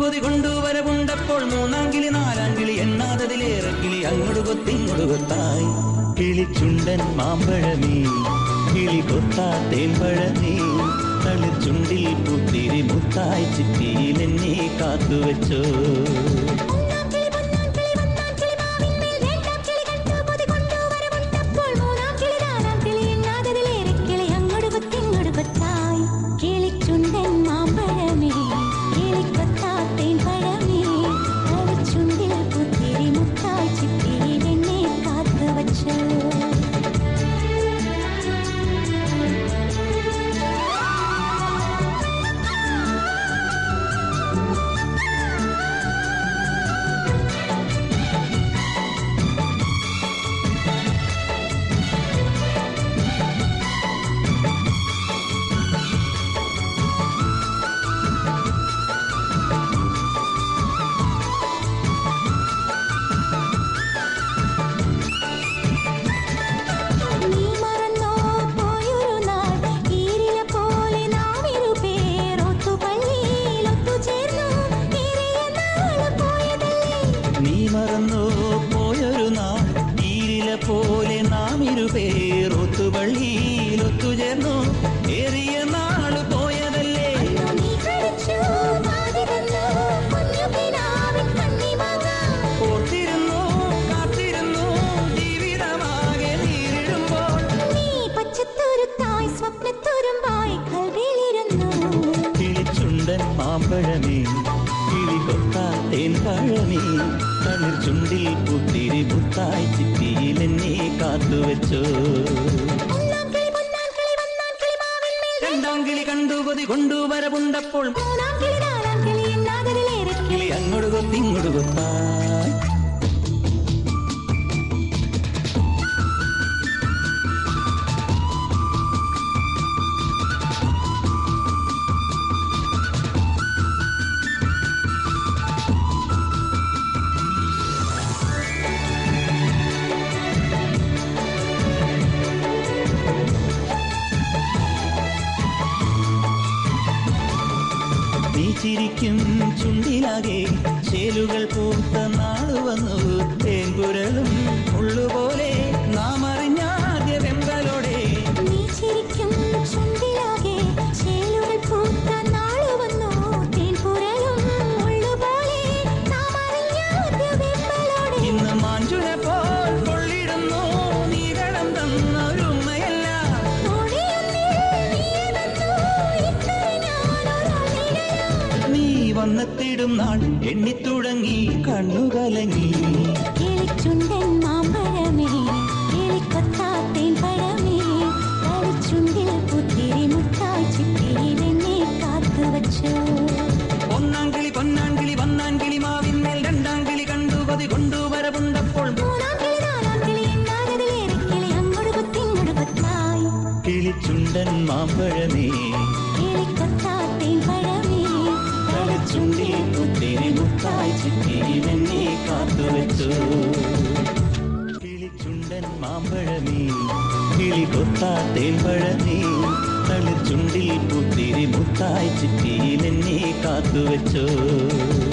കൊതി കൊണ്ടുവരവുണ്ടപ്പോൾ മൂന്നാം കിളി നാലാം കിളി എണ്ണാതതിലേറെ കിളി അങ്ങോട്ട് കൊത്തിങ്ങോട്ട് കൊത്തായി കിളിച്ചുണ്ടൻ മാമ്പഴമേ കിളി കൊത്താ തേമ്പഴമേ തളിർച്ചുണ്ടിൽ പുത്തിരി മുത്തായി ചിറ്റിയിൽ എന്നെ കാത്തുവെച്ചോ കിളിച്ചുണ്ടൻ മാമ്പഴമേ കിളിക്കൊത്താത്തേൻ പഴമേ ചുണ്ടിൽ പുത്തിരി മുത്തായി ചിത്തിയിൽ എന്നെ കാത്തു വച്ചോ നീ മറന്നോ പോയൊരു നാൾ ഈരില പോലെ നാം ഇരുപേർ ഒത്തുപള്ളിയിൽ ഒത്തുചേർന്നു ഏറിയ നാൾ പോയതല്ലേ നീ മറന്നോ പോയൊരു നാൾ ഈരില പോലെ നാം ഇരുപേർ ഒത്തുപള്ളിയിൽ ഒത്തുചേർന്നു ഏറിയ നാള് പോയതല്ലേ നീ കളിച്ചു പാതി തന്നു കുഞ്ഞു പിതാവിൻ കണ്ണിമങ്ങാം ഓർത്തിരുന്നു കാത്തിരുന്നു ജീവിതമാകെ നേരിടുമ്പോൾ നീ പച്ചത്തുരുത്തായി സ്വപ്നത്തുരുമ്പായി കൽവിലിരുന്നു കിളിച്ചുണ്ടൻ മാമ്പഴമേ കിളികൊത്താ തേൻ പഴമേ തളിർ ചുണ്ടിൽ പുത്തിരി പുത്തായി ചിത്തിയിൽ എന്നെ കാത്തുവെച്ചോ ഒന്നാം കിളി പൊന്നാം കിളി വന്നാം കിളി മാവിന്മേൽ രണ്ടാം കിളി കണ്ടു കൊതി കൊണ്ടുവരവുണ്ടപ്പോൾ മൂന്നാം കിളി നാലാം കിളി എന്നാതിലേറെ കിളി അങ്ങോട്ട് കൊത്തി ഇങ്ങോട്ട് കൊത്തായി നീ ചിരിക്കും ചുണ്ടിലാകെ ചേലുകൾ പൂത്ത നാള് വന്നു തേൻകുരളും ഉള്ളുപോലെ നാം അറിഞ്ഞാദ്യ വെമ്പലോടെ നീ ചിരിക്കും ചുണ്ടിലാകെ ചേലുകൾ പൂത്ത നാളു വന്നു തേൻപുരയും ഉള്ളുപോലെ നാം അറിഞ്ഞാദ്യ വെമ്പലോടെ ഇന്ന് മാഞ്ചുന പോൽ കൊള്ളിടുന്നു നീ കടം തന്നൊരുമയല്ല തോണിയൊന്നിൽ നീ വന്നു ഇക്കരെ ഞാനൊരാളിടലാ നീ വന്നെത്തിടും നാൾ എണ്ണിത്തുടങ്ങി കണ്ണുകലങ്ങി കിളിച്ചുണ്ടൻ മാമ്പഴമേ കിളിക്കൊത്താത്തേൻ പഴമേ കളിച്ചുണ്ടിൽ പുത്തിരി മുട്ടായി ചിത്തിയിൽ എന്നെ കാത്തു വച്ചു ഒന്നാം കിളി പൊന്നാം കിളി വന്നാൻ കിളി മാവിന്മേൽ രണ്ടാം കിളി കണ്ടു കൊതി കൊണ്ടുവരവുണ്ടപ്പോൾ മൂന്നാം കിളി നാലാം കിളി എന്നാതിലേറെ കിളി അങ്ങോട്ട് കുത്തിങ്ങോട്ട് കൊത്തായി കിളിച്ചുണ്ടൻ മാമ്പഴമേ കിളിക്കൊത്താത്തേൻ പഴമേ കളിച്ചുണ്ടിൽ പുത്തിരി മുത്തായി ചിറ്റിയിൽ എന്നെ കാത്തുവെച്ചു കിളിച്ചുണ്ടൻ മാമ്പഴമേ കിളി കൊത്താ തേൻപഴമേ തളിർച്ചുണ്ടിൽ പുത്തിരി മുത്തായി ചിറ്റിയിൽ എന്നെ കാത്തുവെച്ചു